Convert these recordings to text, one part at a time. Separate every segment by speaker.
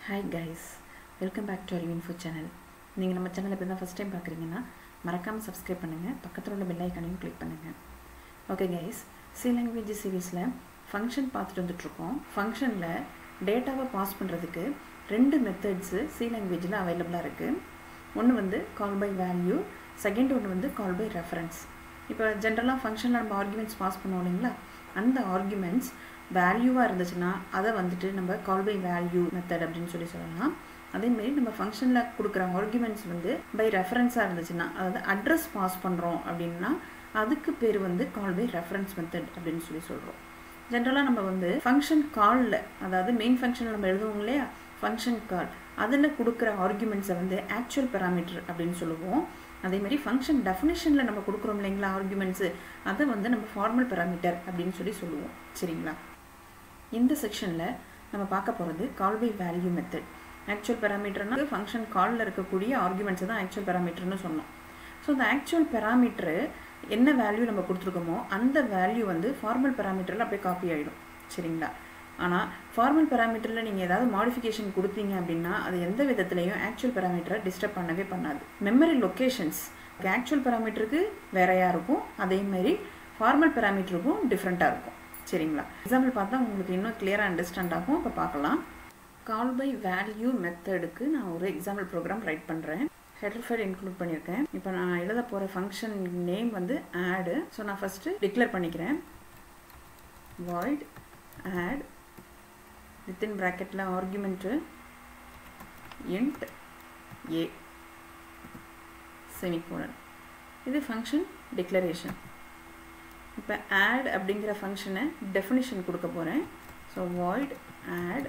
Speaker 1: hi guys welcome back to Alvin food channel நீங்கள் நம்ம சேனலை இப்போ தான் ஃபஸ்ட் டைம் பார்க்குறீங்கன்னா மறக்காமல் சப்ஸ்கிரைப் பண்ணுங்கள் பக்கத்தில் உள்ள பெல் ஐக்கனையும் கிளிக் பண்ணுங்கள் ஓகே கைஸ் சி லாங்குவேஜ் சீரீஸில் ஃபங்க்ஷன் பார்த்துட்டு வந்துட்ருக்கோம் ஃபங்க்ஷனில் டேட்டாவை பாஸ் பண்ணுறதுக்கு ரெண்டு மெத்தட்ஸு சி லாங்குவேஜில் அவைலபிளாக இருக்குது ஒன்று வந்து கால் பை வேல்யூ செகண்ட் ஒன்று வந்து கால் பை ரெஃபரன்ஸ் இப்போ ஜென்ரலாக ஃபங்க்ஷனில் நம்ம ஆர்குமெண்ட்ஸ் பாஸ் பண்ணுவோம் இல்லைங்களா அந்த ஆர்குமெண்ட்ஸ் வேல்யூவாக இருந்துச்சுன்னா அதை வந்துட்டு நம்ம கால் பை வேல்யூ மெத்தட் அப்படின்னு சொல்லி சொல்லலாம் அதேமாரி நம்ம ஃபங்க்ஷனில் கொடுக்குற ஆர்குமெண்ட்ஸ் வந்து பை ரெஃபரன்ஸாக இருந்துச்சுன்னா அதாவது அட்ரஸ் பாஸ் பண்ணுறோம் அப்படின்னா அதுக்கு பேர் வந்து கால் பை ரெஃபரன்ஸ் மெத்தட் அப்படின்னு சொல்லி சொல்கிறோம் ஜென்ரலாக நம்ம வந்து ஃபங்க்ஷன் காலில் அதாவது மெயின் ஃபங்க்ஷனில் நம்ம எழுதுவோம் இல்லையா ஃபங்க்ஷன் கால் அதில் கொடுக்குற ஆர்குமெண்ட்ஸை வந்து ஆக்சுவல் பேராமீட்டர் அப்படின்னு சொல்லுவோம் அதே மாதிரி ஃபங்க்ஷன் டெஃபினேஷனில் நம்ம கொடுக்குறோம் இல்லைங்களா ஆர்குமெண்ட்ஸு அதை வந்து நம்ம ஃபார்மல் பேராமீட்டர் அப்படின்னு சொல்லி சொல்லுவோம் சரிங்களா இந்த செக்ஷனில் நம்ம பார்க்க போகிறது call by value method actual பேராமீட்டர்னா ஃபங்க்ஷன் காலில் இருக்கக்கூடிய ஆர்குமெண்ட்ஸை தான் ஆக்சுவல் பேராமீட்டர்னு சொன்னோம் ஸோ இந்த ஆக்சுவல் பேராமீட்டரு என்ன வேல்யூ நம்ம கொடுத்துருக்கோமோ அந்த வேல்யூ வந்து ஃபார்மல் பேராமீட்டரில் அப்படியே காப்பி ஆகிடும் சரிங்களா ஆனால் ஃபார்மல் பேராமீட்டரில் நீங்கள் ஏதாவது மாடிஃபிகேஷன் கொடுத்தீங்க அப்படின்னா அது எந்த விதத்துலையும் ஆக்சுவல் பேராமீட்டரை டிஸ்டர்ப் பண்ணவே பண்ணாது மெமரி லொக்கேஷன்ஸ் ஆக்சுவல் பேராமீட்டருக்கு வேறையாக இருக்கும் அதேமாரி ஃபார்மல் பேராமீட்டருக்கும் டிஃப்ரெண்ட்டாக இருக்கும் சரிங்களா எக்ஸாம்பிள் பார்த்தா உங்களுக்கு இன்னும் கிளியராக அண்டர்ஸ்டாண்ட் ஆகும் இப்போ பார்க்கலாம் கால் பை வேல்யூ மெத்தடுக்கு நான் ஒரு எக்ஸாம்பிள் ப்ரோக்ராம் ரைட் பண்ணுறேன் ஹெடர் ஃபைல் இன்க்ளூட் பண்ணியிருக்கேன் இப்போ நான் எழுத போகிற ஃபங்க்ஷன் நேம் வந்து ஆடு ஸோ நான் ஃபஸ்ட்டு டிக்ளேர் பண்ணிக்கிறேன் வாய்ட் ஆட் வித்தின் ப்ராக்கெட்டில் ஆர்குமெண்ட்டு இன்ட் ஏ செமிகோலன் இது ஃபங்க்ஷன் டிக்ளரேஷன் இப்போ ஆட் அப்படிங்கிற ஃபங்க்ஷனை டெஃபினிஷன் கொடுக்க போகிறேன் so void add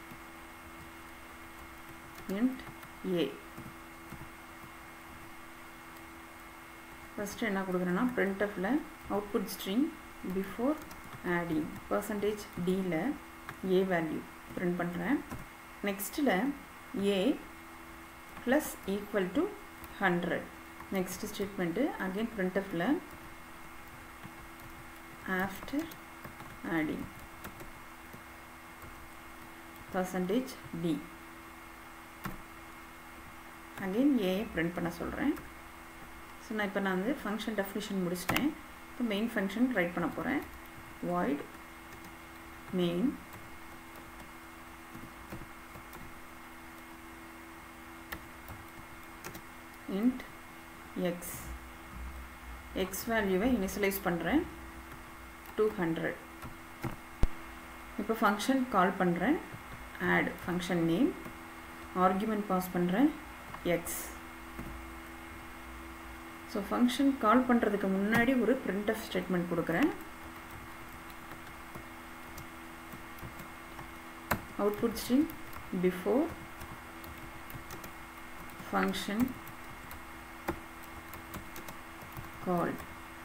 Speaker 1: int A first என்ன கொடுக்குறேன்னா பிரிண்டஃபில் output string before adding percentage டியில் ஏ வேல்யூ பிரிண்ட் பண்ணுறேன் நெக்ஸ்ட்டில் A plus equal to hundred next statement again பிரிண்டஃபில் after adding percentage d again a print பண்ண சொல்கிறேன் ஸோ நான் இப்போ நான் வந்து ஃபங்க்ஷன் டெஃபினிஷன் முடிச்சிட்டேன் இப்போ மெயின் ஃபங்க்ஷன் ரைட் பண்ண போகிறேன் void main int X X வேல்யூவை இனிஷியலைஸ் பண்ணுறேன் டூ ஹண்ட்ரட் இப்போ ஃபங்க்ஷன் கால் பண்ணுறேன் add function name argument pass பண்ணுறேன் எக்ஸ் ஸோ ஃபங்க்ஷன் கால் பண்ணுறதுக்கு முன்னாடி ஒரு பிரிண்ட் ஆஃப் ஸ்டேட்மெண்ட் கொடுக்குறேன் output stream before function call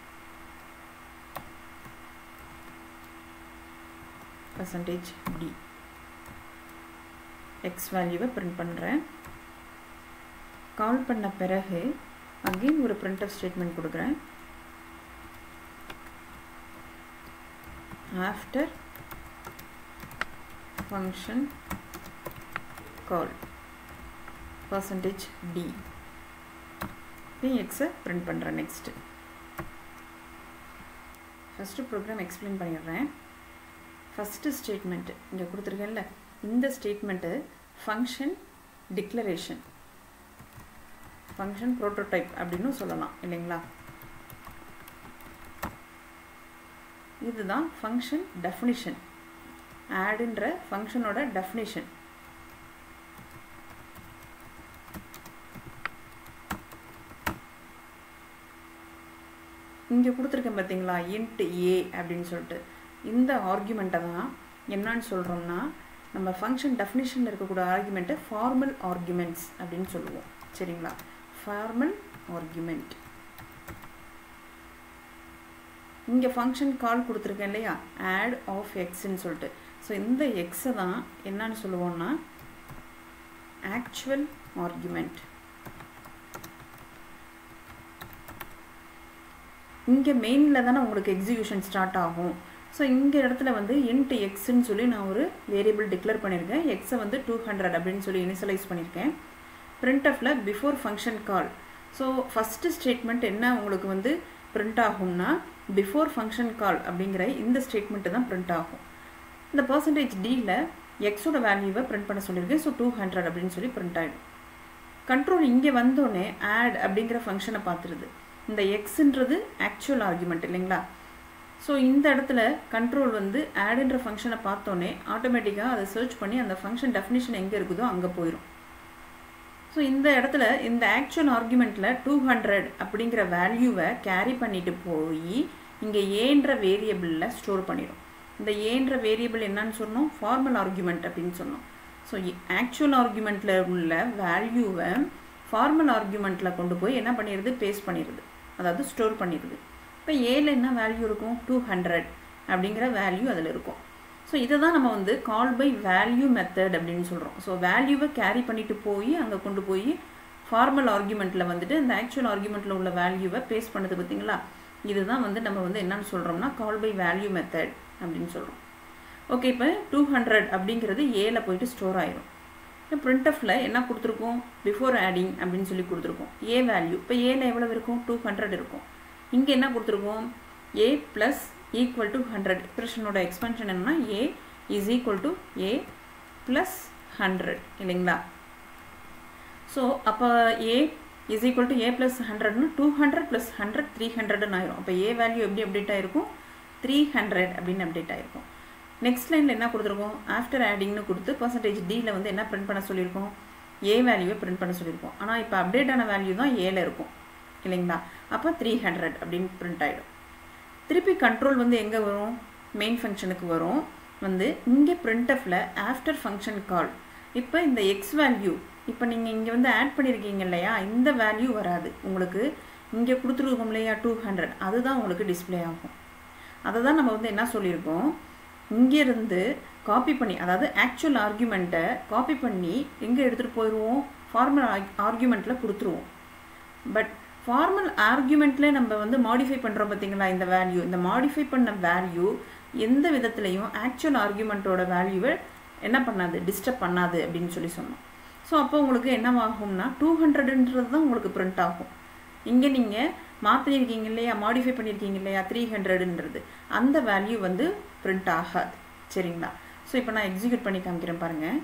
Speaker 1: percentage d X வேல்யூவை பிரிண்ட் பண்ணுறேன் கால் பண்ண பிறகு அகெயின் ஒரு பிரிண்ட் ஆஃப் ஸ்டேட்மெண்ட் கொடுக்குறேன் after function call percentage d இப்போ எக்ஸை பிரிண்ட் பண்ணுறேன் நெக்ஸ்ட்டு ஃபஸ்ட்டு ப்ரோக்ராம் எக்ஸ்பிளைன் பண்ணிடுறேன் ஃபஸ்ட்டு ஸ்டேட்மெண்ட்டு இங்கே கொடுத்துருக்கேன்ல இந்த statement function declaration function prototype அப்படின்னு சொல்லலாம் இல்லைங்களா இதுதான் ஃபங்க்ஷன் டெஃபினிஷன் ஆடுன்ற ஃபங்க்ஷனோட டெஃபினிஷன் இங்கே கொடுத்துருக்கேன் பார்த்தீங்களா இன்ட் ஏ அப்படின்னு சொல்லிட்டு இந்த ஆர்குமெண்ட்டை தான் என்னன்னு சொல்கிறோம்னா நம்ம ஃபங்க்ஷன் டெஃபினிஷனில் இருக்கக்கூடிய ஆர்குமெண்ட்டை ஃபார்மல் ஆர்குமெண்ட்ஸ் அப்படின்னு சொல்லுவோம் சரிங்களா ஃபார்மல் ஆர்குமெண்ட் இங்கே ஃபங்க்ஷன் கால் கொடுத்துருக்கேன் இல்லையா ஆட் ஆஃப் எக்ஸ்ன்னு சொல்லிட்டு ஸோ இந்த எக்ஸை தான் என்னன்னு சொல்லுவோம்னா ஆக்சுவல் ஆர்குமெண்ட் இங்கே மெயினில் தானே உங்களுக்கு எக்ஸிக்யூஷன் ஸ்டார்ட் ஆகும் ஸோ இங்கே இடத்துல வந்து இன்ட் எக்ஸ்ன்னு சொல்லி நான் ஒரு வேரியபிள் டிக்ளேர் பண்ணியிருக்கேன் எக்ஸை வந்து டூ ஹண்ட்ரட் அப்படின்னு சொல்லி இனிஷியலைஸ் பண்ணியிருக்கேன் பிரிண்ட் ஆஃபில் before function call so first statement என்ன உங்களுக்கு வந்து பிரிண்ட் ஆகும்னா பிஃபோர் ஃபங்க்ஷன் கால் அப்படிங்கிற இந்த ஸ்டேட்மெண்ட்டு தான் பிரிண்ட் ஆகும் இந்த பர்சன்டேஜ் டியில் எக்ஸோட வேல்யூவை பிரிண்ட் பண்ண சொல்லியிருக்கேன் ஸோ டூ ஹண்ட்ரட் அப்படின்னு சொல்லி பிரிண்ட் ஆகிடும் கண்ட்ரோல் இங்கே வந்தோடனே ஆட் அப்படிங்கிற ஃபங்க்ஷனை பார்த்துருது இந்த எக்ஸுன்றது ஆக்சுவல் ஆர்குமெண்ட் இல்லைங்களா ஸோ இந்த இடத்துல கண்ட்ரோல் வந்து ஆடுன்ற ஃபங்க்ஷனை பார்த்தோன்னே ஆட்டோமேட்டிக்காக அதை சர்ச் பண்ணி அந்த ஃபங்க்ஷன் டெஃபினிஷன் எங்கே இருக்குதோ அங்கே போயிடும் ஸோ இந்த இடத்துல இந்த ஆக்சுவல் ஆர்குமெண்ட்டில் டூ ஹண்ட்ரட் அப்படிங்கிற வேல்யூவை கேரி பண்ணிட்டு போய் இங்கே ஏன்ற வேரியபிளில் ஸ்டோர் பண்ணிடும் இந்த ஏன்ற வேரியபிள் என்னன்னு சொன்னோம் ஃபார்மல் ஆர்குமெண்ட் அப்படின்னு சொன்னோம் ஸோ ஆக்சுவல் ஆர்குமெண்ட்டில் உள்ள வேல்யூவை ஃபார்மல் ஆர்குமெண்ட்டில் கொண்டு போய் என்ன பண்ணிடுது பேஸ்ட் பண்ணிடுது அதாவது ஸ்டோர் பண்ணிடுது இப்போ ஏல என்ன வேல்யூ இருக்கும் டூ ஹண்ட்ரட் அப்படிங்கிற வேல்யூ அதில் இருக்கும் ஸோ இதை தான் நம்ம வந்து கால் பை வேல்யூ மெத்தட் அப்படின்னு சொல்கிறோம் ஸோ வேல்யூவை கேரி பண்ணிட்டு போய் அங்கே கொண்டு போய் ஃபார்மல் ஆர்குமெண்ட்டில் வந்துட்டு இந்த ஆக்சுவல் ஆர்குமெண்ட்டில் உள்ள வேல்யூவை பேஸ்ட் பண்ணுது பார்த்தீங்களா இதுதான் வந்து நம்ம வந்து என்னன்னு சொல்கிறோம்னா கால் பை வேல்யூ மெத்தட் அப்படின்னு சொல்கிறோம் ஓகே இப்போ டூ ஹண்ட்ரட் அப்படிங்கிறது ஏல போயிட்டு ஸ்டோர் ஆயிரும் இப்போ பிரிண்டஃபில் என்ன கொடுத்துருக்கோம் பிஃபோர் ஆடிங் அப்படின்னு சொல்லி கொடுத்துருக்கோம் ஏ வேல்யூ இப்போ ஏல எவ்வளோ இருக்கும் டூ ஹண்ட்ரட் இருக்கும் இங்கே என்ன கொடுத்துருக்கோம் A plus equal to hundred எக்ஸ்பிரஷனோட எக்ஸ்பென்ஷன் என்னன்னா A is equal to A plus hundred இல்லைங்களா ஸோ அப்போ A is equal to A plus ஹண்ட்ரட்னு two hundred plus hundred three ஹண்ட்ரட்னு ஆயிரும் அப்போ ஏ வேல்யூ எப்படி அப்டேட் ஆயிருக்கும் த்ரீ ஹண்ட்ரட் அப்படின்னு அப்டேட் ஆயிருக்கும் நெக்ஸ்ட் லைனில் என்ன கொடுத்துருக்கோம் ஆஃப்டர் ஆடிங்னு கொடுத்து பர்சன்டேஜ் டியில் வந்து என்ன பிரிண்ட் பண்ண சொல்லியிருக்கோம் ஏ வேல்யூவை பிரிண்ட் பண்ண சொல்லியிருக்கோம் ஆனால் இப்போ அப்டேட் ஆன வேல்யூ தான் ஏல இருக்கும் இல்லைங்களா அப்போ த்ரீ ஹண்ட்ரட் அப்படின்னு பிரிண்ட் ஆகிடும் திருப்பி கண்ட்ரோல் வந்து எங்கே வரும் மெயின் ஃபங்க்ஷனுக்கு வரும் வந்து இங்கே பிரிண்டஃபில் ஆஃப்டர் ஃபங்க்ஷன் கால் இப்போ இந்த எக்ஸ் வேல்யூ இப்போ நீங்கள் இங்கே வந்து ஆட் பண்ணியிருக்கீங்க இல்லையா இந்த வேல்யூ வராது உங்களுக்கு இங்கே கொடுத்துருக்கோம் இல்லையா டூ ஹண்ட்ரட் அதுதான் உங்களுக்கு டிஸ்பிளே ஆகும் அதை தான் நம்ம வந்து என்ன சொல்லியிருக்கோம் இங்கேருந்து காப்பி பண்ணி அதாவது ஆக்சுவல் ஆர்குமெண்ட்டை காப்பி பண்ணி எங்கே எடுத்துகிட்டு போயிடுவோம் ஃபார்மல் ஆர்குமெண்ட்டில் கொடுத்துருவோம் பட் ஃபார்மல் ஆர்குமெண்ட்லேயே நம்ம வந்து மாடிஃபை பண்ணுறோம் பார்த்தீங்களா இந்த வேல்யூ இந்த மாடிஃபை பண்ண வேல்யூ எந்த விதத்துலையும் ஆக்சுவல் ஆர்குமெண்ட்டோட வேல்யூவை என்ன பண்ணாது டிஸ்டர்ப் பண்ணாது அப்படின்னு சொல்லி சொன்னோம் ஸோ அப்போ உங்களுக்கு என்னவாகும்னா டூ ஹண்ட்ரடுன்றது தான் உங்களுக்கு பிரிண்ட் ஆகும் இங்கே நீங்கள் மாற்றிருக்கீங்க இல்லையா மாடிஃபை பண்ணியிருக்கீங்க இல்லையா த்ரீ ஹண்ட்ரடுன்றது அந்த வேல்யூ வந்து பிரிண்ட் ஆகாது சரிங்களா ஸோ இப்போ நான் எக்ஸிக்யூட் பண்ணி காமிக்கிறேன் பாருங்கள்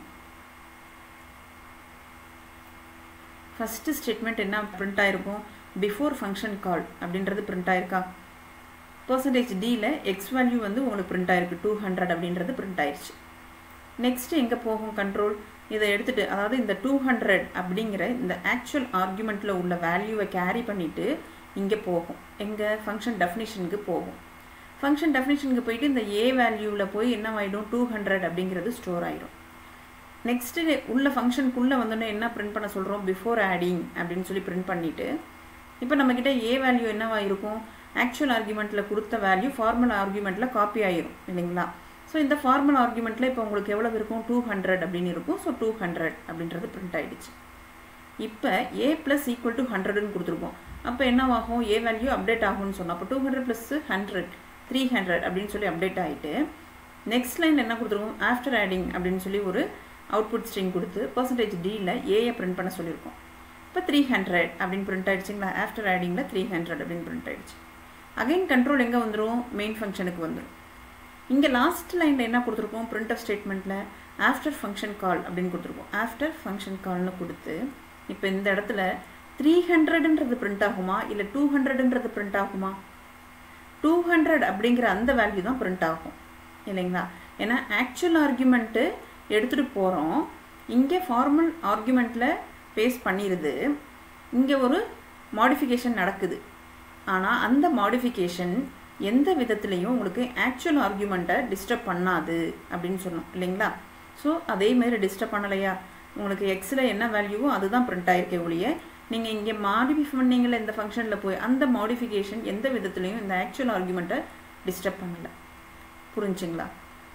Speaker 1: ஃபஸ்ட்டு ஸ்டேட்மெண்ட் என்ன பிரிண்ட் ஆயிருக்கும் பிஃபோர் ஃபங்க்ஷன் கால் அப்படின்றது பிரிண்ட் ஆயிருக்கா பர்சன்டேஜ் டியில் எக்ஸ் வேல்யூ வந்து உங்களுக்கு பிரிண்ட் ஆயிருக்கு டூ ஹண்ட்ரட் அப்படின்றது பிரிண்ட் ஆயிடுச்சு நெக்ஸ்ட் எங்கே போகும் கண்ட்ரோல் இதை எடுத்துகிட்டு அதாவது இந்த டூ ஹண்ட்ரட் அப்படிங்கிற இந்த ஆக்சுவல் ஆர்குமெண்ட்டில் உள்ள வேல்யூவை கேரி பண்ணிவிட்டு இங்கே போகும் எங்கள் ஃபங்க்ஷன் டெஃபினிஷனுக்கு போகும் ஃபங்க்ஷன் டெஃபினிஷனுக்கு போயிட்டு இந்த ஏ வேல்யூவில் போய் என்ன ஆகிடும் டூ ஹண்ட்ரட் அப்படிங்கிறது ஸ்டோர் ஆகிடும் நெக்ஸ்ட்டு உள்ள ஃபங்க்ஷனுக்குள்ளே வந்தோடனே என்ன பிரிண்ட் பண்ண சொல்கிறோம் பிஃபோர் ஆடிங் அப்படின்னு சொல்லி பிரிண்ட் பண்ணிவிட்டு இப்போ நம்மக்கிட்ட ஏ வேல்யூ என்னவா இருக்கும் ஆக்சுவல் ஆர்குமெண்ட்டில் கொடுத்த வேல்யூ ஃபார்மல் ஆர்குமெண்ட்டில் காப்பி ஆகிரும் இல்லைங்களா ஸோ இந்த ஃபார்மல் ஆர்குமெண்ட்டில் இப்போ உங்களுக்கு எவ்வளோ இருக்கும் டூ ஹண்ட்ரட் அப்படின்னு இருக்கும் ஸோ டூ ஹண்ட்ரட் அப்படின்றது பிரிண்ட் ஆகிடுச்சு இப்போ ஏ ப்ளஸ் ஈக்குவல் டு ஹண்ட்ரட்னு கொடுத்துருக்கோம் அப்போ என்னவாகும் ஏ வேல்யூ அப்டேட் ஆகும்னு சொன்னோம் அப்போ two hundred plus hundred three hundred அப்படின்னு சொல்லி அப்டேட் ஆகிட்டு நெக்ஸ்ட் லைன் என்ன கொடுத்துருக்கோம் ஆஃப்டர் ஆடிங் அப்படின்னு சொல்லி ஒரு அவுட்புட் ஸ்ட்ரிங் கொடுத்து பர்சன்டேஜ் டியில் ஏயை பிரிண்ட் பண்ண சொல்லியிருக்கோம் இப்போ த்ரீ ஹண்ட்ரட் அப்படின்னு பிரிண்ட் ஆகிடுச்சிங்களா ஆஃப்டர் ஆடிங்கில் த்ரீ ஹண்ட்ரட் அப்படின்னு பிரிண்ட் ஆகிடுச்சு அகைன் கண்ட்ரோல் எங்கே வந்துடும் மெயின் ஃபங்க்ஷனுக்கு வந்துடும் இங்கே லாஸ்ட் லைனில் என்ன கொடுத்துருக்கோம் பிரிண்ட் ஆஃப் ஸ்டேட்மெண்ட்டில் ஆஃப்டர் ஃபங்க்ஷன் கால் அப்படின்னு கொடுத்துருக்கோம் ஆஃப்டர் ஃபங்க்ஷன் கால்னு கொடுத்து இப்போ இந்த இடத்துல த்ரீ ஹண்ட்ரடுன்றது பிரிண்ட் ஆகுமா இல்லை டூ ஹண்ட்ரடுன்றது பிரிண்ட் ஆகுமா டூ ஹண்ட்ரட் அப்படிங்கிற அந்த வேல்யூ தான் பிரிண்ட் ஆகும் இல்லைங்களா ஏன்னா ஆக்சுவல் ஆர்குமெண்ட்டு எடுத்துகிட்டு போகிறோம் இங்கே ஃபார்மல் ஆர்குமெண்ட்டில் பேஸ் பண்ணிடுது இங்கே ஒரு மாடிஃபிகேஷன் நடக்குது ஆனால் அந்த மாடிஃபிகேஷன் எந்த விதத்துலேயும் உங்களுக்கு ஆக்சுவல் ஆர்குமெண்ட்டை டிஸ்டர்ப் பண்ணாது அப்படின்னு சொன்னோம் இல்லைங்களா ஸோ அதே மாதிரி டிஸ்டர்ப் பண்ணலையா உங்களுக்கு எக்ஸில் என்ன வேல்யூவோ அதுதான் பிரிண்ட் ஆயிருக்கே ஒழிய நீங்கள் இங்கே மாடிஃபை பண்ணீங்களே இந்த ஃபங்க்ஷனில் போய் அந்த மாடிஃபிகேஷன் எந்த விதத்துலையும் இந்த ஆக்சுவல் ஆர்குமெண்ட்டை டிஸ்டர்ப் பண்ணலை புரிஞ்சுங்களா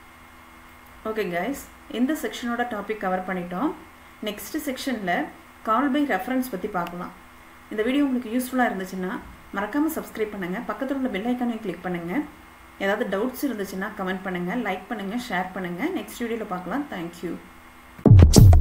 Speaker 1: ஓகே கைஸ் இந்த செக்ஷனோட டாபிக் கவர் பண்ணிட்டோம் நெக்ஸ்ட் செக்ஷனில் கால் பை ரெஃபரன்ஸ் பற்றி பார்க்கலாம் இந்த வீடியோ உங்களுக்கு யூஸ்ஃபுல்லாக இருந்துச்சுன்னா மறக்காமல் சப்ஸ்கிரைப் பண்ணுங்கள் பக்கத்தில் உள்ள பெல் ஐக்கானையும் கிளிக் பண்ணுங்கள் ஏதாவது டவுட்ஸ் இருந்துச்சுன்னா கமெண்ட் பண்ணுங்கள் லைக் பண்ணுங்கள் ஷேர் பண்ணுங்கள் நெக்ஸ்ட் வீடியோவில் பார்க்கலாம் தேங்க்யூ